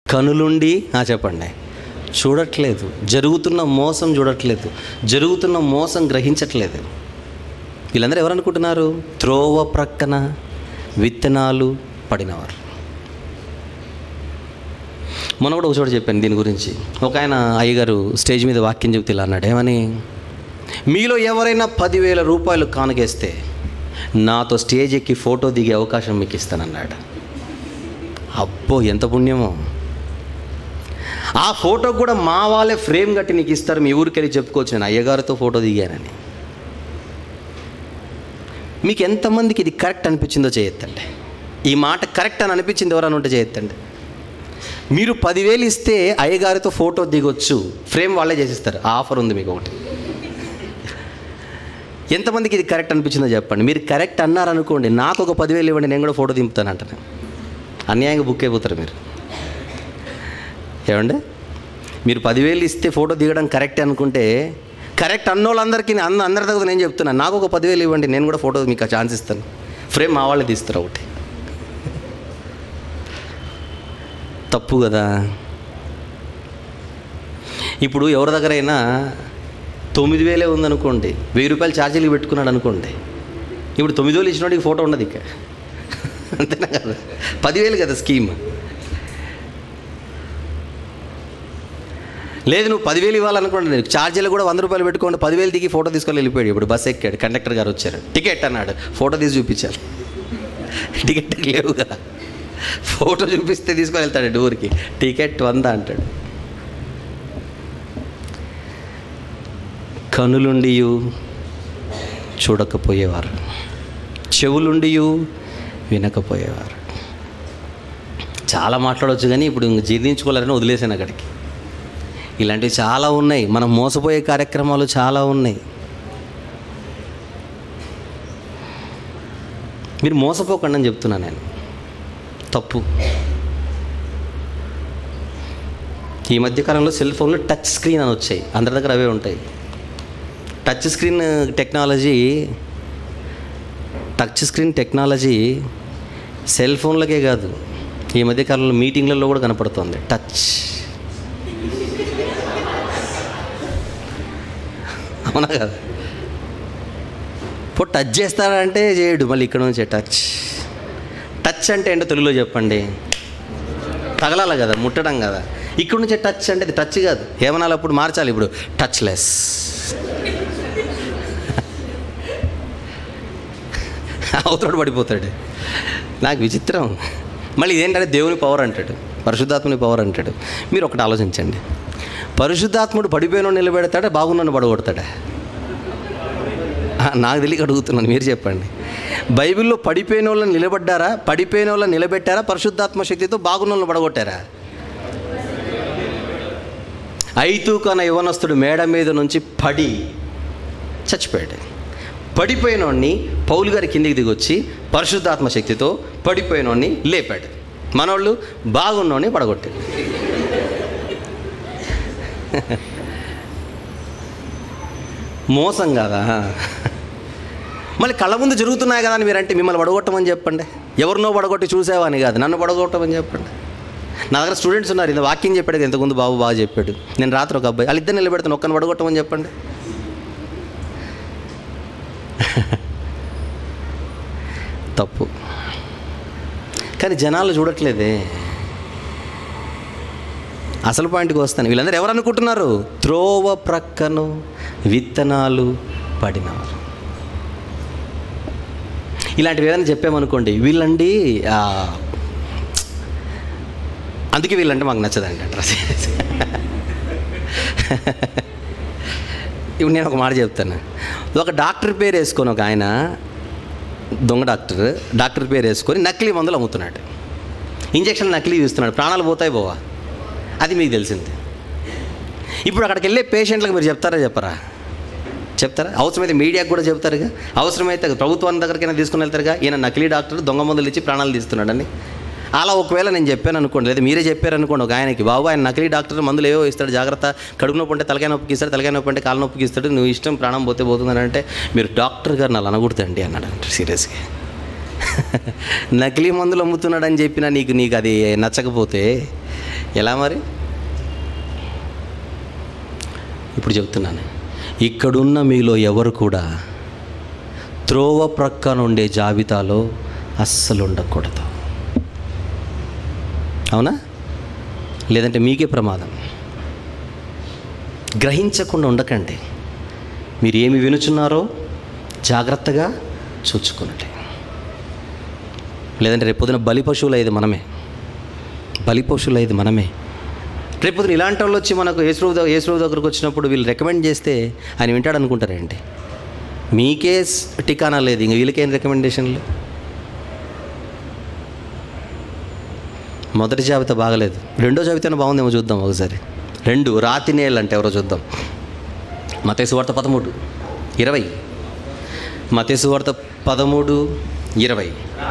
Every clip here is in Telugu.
కనులుండి ఆ, చెప్పండి చూడట్లేదు జరుగుతున్న మోసం చూడట్లేదు జరుగుతున్న మోసం గ్రహించట్లేదు వీళ్ళందరూ ఎవరు అనుకుంటున్నారు త్రోవ ప్రక్కన విత్తనాలు పడినవారు మొన్న కూడా ఒక చోట చెప్పాను దీని గురించి ఒక ఆయన అయ్యగారు స్టేజ్ మీద వాక్యం చెబుతూ ఇలా అన్నాడు ఏమని మీలో ఎవరైనా పదివేల రూపాయలు కానుకేస్తే నాతో స్టేజ్ ఎక్కి ఫోటో దిగే అవకాశం మీకు ఇస్తానన్నాడు అబ్బో ఎంత పుణ్యమో ఆ ఫోటో కూడా మా వాళ్ళే ఫ్రేమ్ కట్టి నీకు ఇస్తారు మీ ఊరికి వెళ్ళి చెప్పుకోవచ్చు నేను అయ్యగారితో ఫోటో దిగానని మీకు ఎంతమందికి ఇది కరెక్ట్ అనిపించిందో చేయొద్దండి ఈ మాట కరెక్ట్ అని అనిపించింది ఎవరైనా ఉంటే చేయొద్దండి మీరు పదివేలు ఇస్తే అయ్యగారితో ఫోటో దిగొచ్చు ఫ్రేమ్ వాళ్ళే చేసిస్తారు ఆ ఆఫర్ ఉంది మీకు ఒకటి ఎంతమందికి ఇది కరెక్ట్ అనిపించిందో చెప్పండి మీరు కరెక్ట్ అన్నారనుకోండి నాకు ఒక పదివేలు ఇవ్వండి నేను కూడా ఫోటో దింపుతాను అంటాను అన్యాయంగా బుక్ అయిపోతారు మీరు ఏమండి మీరు పదివేలు ఇస్తే ఫోటో దిగడం కరెక్ట్ అనుకుంటే కరెక్ట్ అన్నోళ్ళందరికీ అన్న అందరి దగ్గర నేను చెప్తున్నాను నాకు ఒక పదివేలు ఇవ్వండి నేను కూడా ఫోటో మీకు ఛాన్స్ ఇస్తాను ఫ్రేమ్ మా వాళ్ళే తీస్తారు ఒకటి తప్పు కదా ఇప్పుడు ఎవరి దగ్గరైనా తొమ్మిది వేలే ఉందనుకోండి వెయ్యి రూపాయలు ఛార్జీలు పెట్టుకున్నాడు అనుకోండి ఇప్పుడు తొమ్మిది వేలు ఇచ్చినోడికి ఫోటో ఉండదు ఇక అంతేనా కదా పదివేలు కదా స్కీమ్ లేదు నువ్వు పదివేలు ఇవ్వాలనుకోండి నేను ఛార్జీలు కూడా వంద రూపాయలు పెట్టుకోండి పదివేలు దిగి ఫోటో తీసుకొని వెళ్ళిపోయాడు ఇప్పుడు బస్ ఎక్కాడు కండక్టర్ గారు వచ్చారు టికెట్ అన్నాడు ఫోటో తీసి చూపించారు టికెట్ లేవు కదా ఫోటో చూపిస్తే తీసుకొని వెళ్తాడు డోర్కి టికెట్ వంద అంటాడు కనులుండి చూడకపోయేవారు చెవులుండి వినకపోయేవారు చాలా మాట్లాడవచ్చు కానీ ఇప్పుడు ఇంక జీర్ణించుకోలేరని వదిలేసాను అక్కడికి ఇలాంటివి చాలా ఉన్నాయి మనం మోసపోయే కార్యక్రమాలు చాలా ఉన్నాయి మీరు మోసపోకండి అని చెప్తున్నాను నేను తప్పు ఈ మధ్యకాలంలో సెల్ ఫోన్లో టచ్ స్క్రీన్ అని వచ్చాయి అందరి దగ్గర అవే ఉంటాయి touch screen technology touch screen technology cell ఫోన్లకే కాదు ఈ మధ్యకాలంలో మీటింగ్లలో కూడా కనపడుతుంది టచ్ అవునా కదా ఇప్పుడు టచ్ చేస్తాడంటే చేయడు మళ్ళీ ఇక్కడ నుంచి టచ్ టచ్ అంటే ఏంటో తెలుగులో చెప్పండి తగలాలి కదా ముట్టడం కదా ఇక్కడ నుంచే టచ్ అంటే ఇది టచ్ కాదు ఏమనాలి అప్పుడు మార్చాలి ఇప్పుడు టచ్ లెస్ అవతడు పడిపోతాడు నాకు విచిత్రం మళ్ళీ ఇదేంటంటే దేవుని పవర్ అంటాడు పరిశుద్ధాత్మని పవర్ అంటాడు మీరు ఒకటి ఆలోచించండి పరిశుద్ధాత్ముడు పడిపోయిన నిలబెడతాడా బాగున్నాను పడగొడతాడా ఆ, నాకు తెలియక అడుగుతున్నాను మీరు చెప్పండి బైబిల్లో పడిపోయిన వాళ్ళని నిలబడ్డారా పడిపోయిన వాళ్ళని నిలబెట్టారా పరిశుద్ధాత్మ శక్తితో బాగున్న వాళ్ళని పడగొట్టారా ఐతూ కన యువనస్తుడు మేడ మీద నుంచి పడి చచ్చిపోయాడు పడిపోయినోడిని పౌలు గారి కిందికి దిగొచ్చి పరిశుద్ధాత్మ శక్తితో పడిపోయినోడిని లేపాడు మనోళ్ళు బాగున్నోడిని పడగొట్టాడు మోసం కదా మళ్ళీ కళ్ళ ముందు జరుగుతున్నాయి కదా అని మీరంటే మిమ్మల్ని పడగొట్టమని చెప్పండి ఎవరినో పడగొట్టి చూసావని కాదు నన్ను పడగొట్టమని చెప్పండి నా దగ్గర స్టూడెంట్స్ ఉన్నారు ఇంత వాక్యం చెప్పాడు కదా, ఇంతకుముందు బాబు బాగా చెప్పాడు నేను రాత్రి ఒక అబ్బాయి వాళ్ళిద్దరు నిలబెడతాను ఒక్కని పడగొట్టమని చెప్పండి తప్పు కానీ జనాలు చూడట్లేదే అసలు పాయింట్కి వస్తాను వీళ్ళందరూ ఎవరు అనుకుంటున్నారు త్రోవ ప్రక్కను విత్తనాలు పడినవారు ఇలాంటివి ఏదైనా చెప్పామనుకోండి వీళ్ళండి ఆ, అందుకే వీళ్ళంటే మాకు నచ్చదండి అడ్రస్ ఇప్పుడు నేను ఒక మాట చెప్తాను ఒక డాక్టర్ పేరు వేసుకొని ఒక ఆయన దొంగ డాక్టర్ డాక్టర్ పేరు వేసుకొని నకిలీ మందులు అమ్ముతున్నాడు ఇంజక్షన్ నకిలీ ఇస్తున్నాడు ప్రాణాలు పోతాయి పోవా అది మీకు తెలిసింది ఇప్పుడు అక్కడికి వెళ్ళే పేషెంట్లకు మీరు చెప్తారా చెప్పరా చెప్తారా అవసరమైతే మీడియాకు కూడా చెప్తారుగా అవసరమైతే ప్రభుత్వాన్ని దగ్గరికైనా తీసుకుని వెళ్తారుగా ఈయన నకిలీ డాక్టర్ దొంగ మందులు ఇచ్చి ప్రాణాలు తీస్తున్నాడని అలా ఒకవేళ నేను చెప్పాను అనుకోండి లేదా మీరే చెప్పారు అనుకోండి ఒక ఆయనకి బాబు ఆయన నకిలీ డాక్టర్ మందులు ఏవో ఇస్తాడు జాగ్రత్త కడుపు నొప్పి అంటే తలకాయ నొప్పికి ఇస్తాడు తలకాయ నొప్పి అంటే కాలు నొప్పికి ఇస్తాడు నువ్వు ఇష్టం ప్రాణం పోతే పోతుందని అంటే మీరు డాక్టర్ గారు నన్ను అనకూడదండి అన్నాడు అంటే సీరియస్గా నకిలీ మందులు అమ్ముతున్నాడని చెప్పినా నీకు నీకు అది నచ్చకపోతే ఎలా మరి ఇప్పుడు చెప్తున్నాను ఇక్కడున్న మీలో ఎవరు కూడా త్రోవ ప్రక్కన ఉండే జాబితాలో అస్సలు ఉండకూడదు అవునా లేదంటే మీకే ప్రమాదం గ్రహించకుండా ఉండకండి మీరు ఏమి వినుచున్నారో జాగ్రత్తగా చూచుకునండి లేదంటే రేపొద్దున బలి పశువులు అయ్యేది మనమే బలి పశువులు అయ్యేది మనమే రేపొద్దున ఇలాంటి వాళ్ళు వచ్చి మనకు యేసురావు దగ్గర యేసురావు దగ్గరకు వచ్చినప్పుడు వీళ్ళు రికమెండ్ చేస్తే ఆయన వింటాడు అనుకుంటారేంటి మీకే స్- టికానా లేదు ఇంక వీళ్ళకేం రికమెండేషన్లు మొదటి జాబితా బాగలేదు రెండో జాబితా బాగుందేమో చూద్దాం ఒకసారి రెండు రాతి నేళ్ళు అంటే ఎవరో చూద్దాం మతేసు వార్త పదమూడు ఇరవై మతేసు వార్త పదమూడు ఇరవై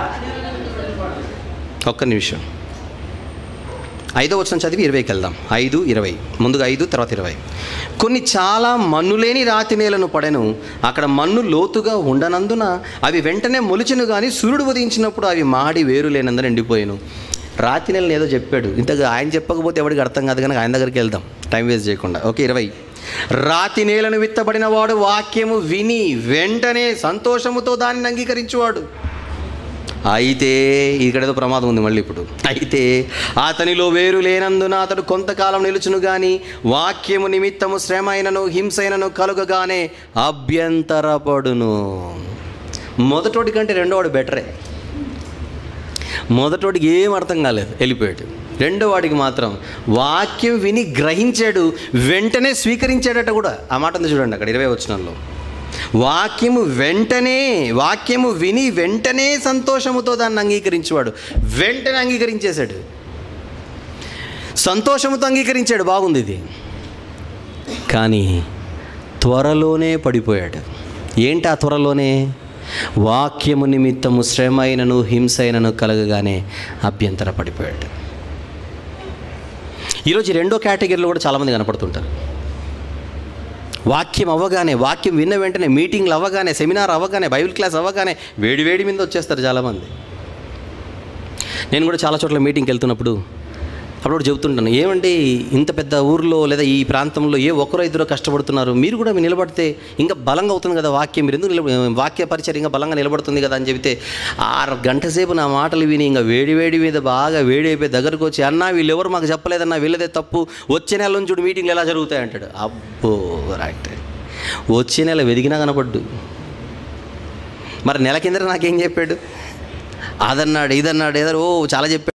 ఒక్క నిమిషం ఐదో వచనం చదివి ఇరవైకి వెళ్దాం ఐదు ఇరవై ముందుగా ఐదు తర్వాత ఇరవై కొన్ని చాలా మన్ను లేని రాతి నేలను పడెను అక్కడ మన్ను లోతుగా ఉండనందున అవి వెంటనే మొలిచెను కానీ సూర్యుడు ఉదయించినప్పుడు అవి మాడి వేరు లేనందున ఎండిపోయాను రాతి నెలను ఏదో చెప్పాడు ఇంతగా ఆయన చెప్పకపోతే ఎవరికి అర్థం కాదు కానీ ఆయన దగ్గరికి వెళ్దాం టైం వేస్ట్ చేయకుండా ఓకే ఇరవై రాతి నేలను విత్తబడిన వాడు వాక్యము విని వెంటనే సంతోషముతో దానిని అంగీకరించువాడు అయితే ఇక్కడ ఏదో ప్రమాదం ఉంది మళ్ళీ ఇప్పుడు అయితే అతనిలో వేరు లేనందున అతడు కొంతకాలం నిలుచును గాని వాక్యము నిమిత్తము శ్రమ అయినను హింస అయినను కలుగగానే అభ్యంతరపడును మొదటోడి కంటే రెండోవాడు బెటరే మొదటోడికి ఏం అర్థం కాలేదు వెళ్ళిపోయాడు రెండో వాడికి మాత్రం వాక్యం విని గ్రహించాడు వెంటనే స్వీకరించాడట కూడా ఆ మాట ఉంది చూడండి అక్కడ ఇరవై వచనంలో వాక్యము వెంటనే వాక్యము విని వెంటనే సంతోషముతో దాన్ని అంగీకరించేవాడు వెంటనే అంగీకరించేశాడు సంతోషముతో అంగీకరించాడు బాగుంది ఇది కానీ త్వరలోనే పడిపోయాడు ఏంటి ఆ త్వరలోనే వాక్యము నిమిత్తము శ్రమ అయినను హింస అయినను కలగగానే అభ్యంతర పడిపోయాడు ఈరోజు ఈ రెండో కేటగిరీలో కూడా చాలామంది కనపడుతుంటారు వాక్యం అవ్వగానే వాక్యం విన్న వెంటనే మీటింగ్లు అవ్వగానే సెమినార్ అవ్వగానే బైబిల్ క్లాస్ అవ్వగానే వేడి వేడి మీద వచ్చేస్తారు చాలామంది నేను కూడా చాలా చోట్ల మీటింగ్కి వెళ్తున్నప్పుడు అప్పుడు చెబుతుంటాను ఏమండి ఇంత పెద్ద ఊర్లో లేదా ఈ ప్రాంతంలో ఏ ఒక్కరో ఇద్దరు కష్టపడుతున్నారు మీరు కూడా మీరు నిలబడితే ఇంకా బలంగా అవుతుంది కదా వాక్యం మీరు ఎందుకు నిలబ వాక్య పరిచయం ఇంకా బలంగా నిలబడుతుంది కదా అని చెబితే ఆరు గంట సేపు నా మాటలు విని ఇంకా వేడి వేడి మీద బాగా వేడి అయిపోయి దగ్గరకు వచ్చి అన్నా వీళ్ళు ఎవరు మాకు చెప్పలేదన్నా వీళ్ళదే తప్పు వచ్చే నెల నుంచి చూడు మీటింగ్లు ఎలా జరుగుతాయి అంటాడు అబ్బో రైట్ వచ్చే నెల వెదిగినా కనపడ్డు మరి నెల కింద నాకేం చెప్పాడు అదన్నాడు ఇదన్నాడు ఏదో ఓ చాలా చెప్పాడు